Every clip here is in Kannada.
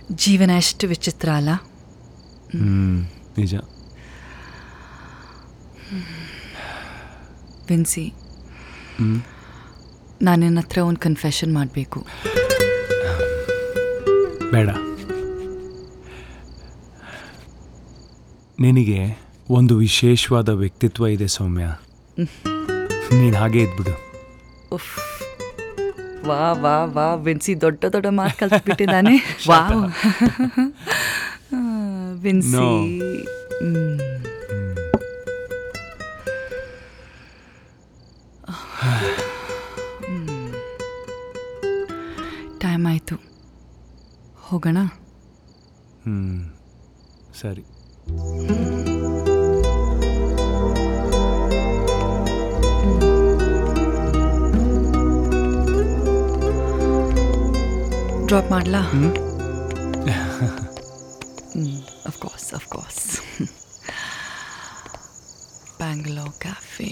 ಜೀವನ ಎಷ್ಟು ವಿಚಿತ್ರ ಅಲ್ಲ ಹ್ಞೂ ನಿಜ ವಿನ್ಸಿ ಹ್ಞೂ ನಾನು ನಿನ್ನ ಹತ್ರ ಒಂದು ಕನ್ಫೆಷನ್ ಮಾಡಬೇಕು ಬೇಡ ನಿನಗೆ ಒಂದು ವಿಶೇಷವಾದ ವ್ಯಕ್ತಿತ್ವ ಇದೆ ಸೌಮ್ಯ ನೀನು ಹಾಗೆ ಇದ್ಬಿಡು ಉಫ್ ವಾ ವಾ ವಾ ವಿನ್ಸಿ ದೊಡ್ಡ ದೊಡ್ಡ ಮಾತು ಕಲ್ತ್ಬಿಟ್ಟಿದ್ದಾನೆ ವಾವ್ ಆ, ವಿನ್ಸಿ No. ಹ್ಮ್. ಟೈಮ್ ಆಯಿತು ಹೋಗೋಣ ಹ್ಞೂ ಸರಿ ಡ್ರಾಪ್ ಮಾಡಲಾ ಹ್ಞೂ Of course, of course. Bangalore Cafe.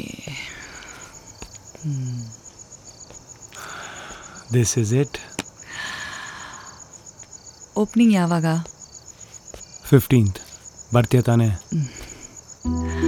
This is it opening ಯಾವಾಗ ಫಿಫ್ಟೀನ್ತ್ ಬರ್ತೀಯ ತಾನೇ ಆ,